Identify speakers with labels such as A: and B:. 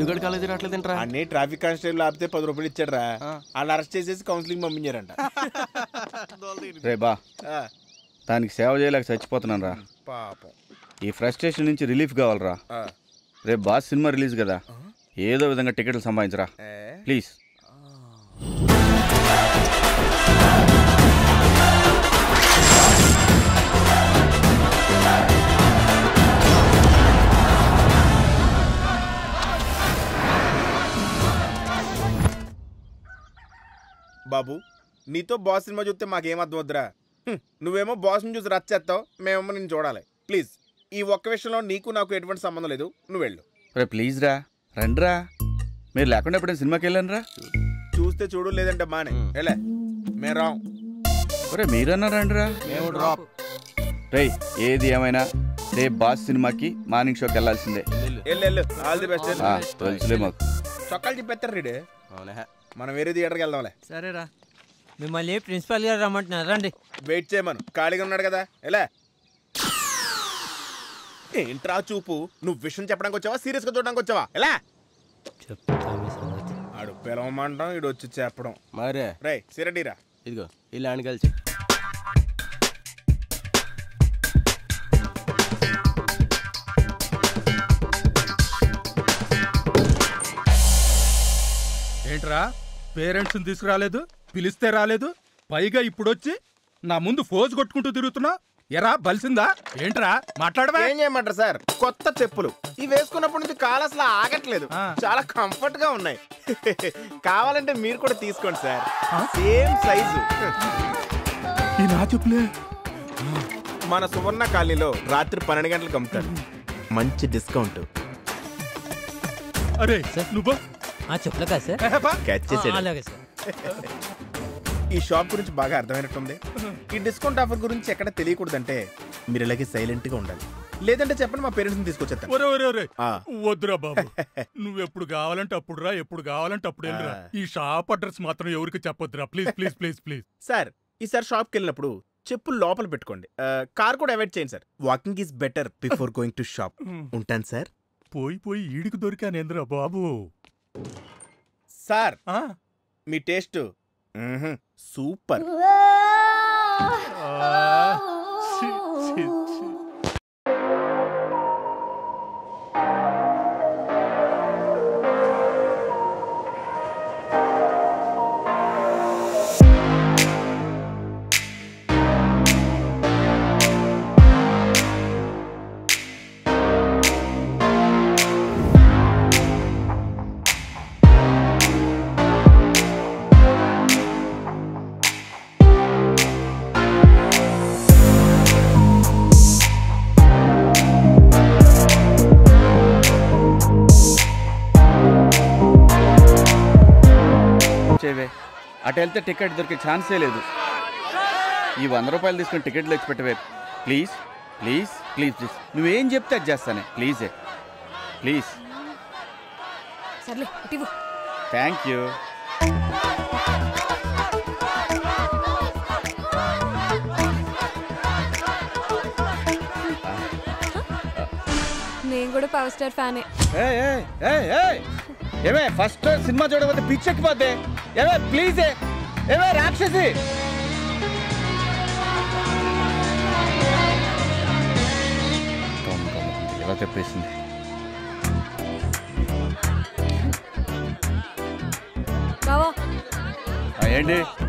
A: వినుగడ college రావట్లేదంట్రా
B: అన్నీ traffic constable ఆపితే పది రూపాయలు ఇచ్చాడు రా వాళ్ళు అరెస్ట్ చేసేసి కౌన్సిలింగ్ పంపించారంట
C: రే బా
B: ఆ,
C: దానికి సేవ చేయలేక చచ్చిపోతున్నాను రా
B: పాపం
C: ఈ ఫ్రస్ట్రేషన్ నుంచి రిలీఫ్ కావాలరా
B: ఆ,
C: రేపు బాస్ సినిమా రిలీజ్ కదా ఏదో విధంగా టికెట్లు సంపాదించరా
B: ఏ?
C: ప్లీజ్
B: బాబు నీతో బాస్ సినిమా చూస్తే మాకేం అర్థం వద్దురా హ్మ్, నువ్వేమో బాస్ని చూసి రచ్చేస్తావు మేమేమో నేను చూడాలి ప్లీజ్ ఈ ఒక్క విషయంలో నీకు నాకు ఎటువంటి సంబంధం లేదు నువ్వు వెళ్ళు
C: రే ప్లీజ్ రా రండిరా మీరు లేకుండా ఎప్పుడైనా సినిమాకి వెళ్ళాను రా
B: చూస్తే చూడు లేదంటే మానే వెళ్ళే మేము రాం
C: ఒరే మీరన్నా రండిరా
A: మేము డ్రాప్
C: రేయ్ ఏది ఏమైనా రేపు బాస్ సినిమాకి మార్నింగ్ షోకి వెళ్ళాల్సిందే
B: వెళ్ళు వెళ్ళు ఆల్ ది బెస్ట్
C: ఆ, తెలుసులే మాకు
B: చొక్కాలు చెప్పేస్తారు రీడే
A: అవునా
B: మనం వేరే థియేటర్కి వెళ్దాంలే
D: సరేరా మిమ్మల్ని ప్రిన్సిపాల్ గారు రమ్మంటున్నారు రండి
B: వెయిట్ చేయమను ఖాళీగా ఉన్నాడు కదా ఎలా ఏంట్రా చూపు నువ్వు విషయం చెప్పడానికి వచ్చావా సీరియస్గా చూడడానికి వచ్చావా ఎలా
D: చెప్తా మీ సంగతి
B: ఆడు పిలవమంటాం ఇడు వచ్చి చెప్పడం
A: మరే
B: రే సిరడీరా
A: ఇదిగో ఇలా అని కలిసి
E: ఏంట్రా పేరెంట్స్ని తీసుకురాలేదు పిలిస్తే రాలేదు పైగా ఇప్పుడొచ్చి నా ముందు ఫోజు కొట్టుకుంటూ తిరుగుతున్నా ఎరా బలిసిందా ఏంట్రా మాట్లాడవా
B: ఏం చేయమంటారు సార్ కొత్త చెప్పులు ఇవి వేసుకున్నప్పటి నుంచి కాలు అసలు ఆగట్లేదు
E: ఆ.
B: చాలా కంఫర్ట్ గా ఉన్నాయి కావాలంటే మీరు కూడా తీసుకోండి సార్ సేమ్ సైజు
E: ఈ నా చెప్పులే
B: మన సువర్ణ కాలనీలో రాత్రి పన్నెండు గంటలకు అమ్ముతారు మంచి డిస్కౌంట్
E: అరే నువ్వు
D: ఆ చెప్పులే కదా సార్
E: ఏహే బా.
B: క్యాచ్
D: ఆ,
B: చేసాడు
D: అలాగే సార్
B: ఈ షాప్ గురించి బాగా అర్థమైనట్టుంది ఈ డిస్కౌంట్ ఆఫర్ గురించి ఎక్కడ తెలియకూడదంటే మీరు ఇలాగే సైలెంట్ గా ఉండాలి లేదంటే చెప్పండి మా పేరెంట్స్ ని తీసుకొచ్చేస్తాను
E: ఒరే ఒరే ఒరే
B: ఆ.
E: వద్దురా బాబు నువ్వు ఎప్పుడు కావాలంటే అప్పుడు రా ఎప్పుడు కావాలంటే అప్పుడు వెళ్ళిరా
B: ఆ.
E: ఈ షాప్ అడ్రస్ మాత్రం ఎవరికి చెప్పొద్దురా please please please please
B: sir ఈసారి షాప్కి వెళ్ళినప్పుడు చెప్పులు లోపల పెట్టుకోండి ఆ, కార్ కూడా అవాయిడ్ చేయండి sir walking is better before going to shop ఉంటాను సార్
E: పోయి పోయి ఈడికి దొరికానేంద్రా బాబు
B: సార్
E: ఆ?
B: మీ టేస్ట్ సూపర్
E: ఆ, ఛీ, ఛీ, ఛీ.
C: చేవే అటు వెళ్తే టికెట్ దొరికే ఛాన్సే లేదు ఈ వంద రూపాయలు తీసుకుని టికెట్లు తెచ్చి పెట్టవే ప్లీజ్ ప్లీజ్ ప్లీజ్ ప్లీజ్ నువ్వేం చెప్తే అది చేస్తానే ప్లీజే ప్లీజ్
F: సర్లే ఇటివు
C: థ్యాంక్ యూ
F: నేను కూడా పవర్ స్టార్ ఫ్యానే
C: ఏయ్, ఏయ్, ఏయ్, ఏయ్. ఏమే ఫస్ట్ సినిమా చూడకపోతే పిచ్చెక్కిపోద్ది ఏమే ప్లీజ్ ఏమే రాక్షసి ఎలా తెప్పేసింది
F: బావా
C: ఆ, ఏంటి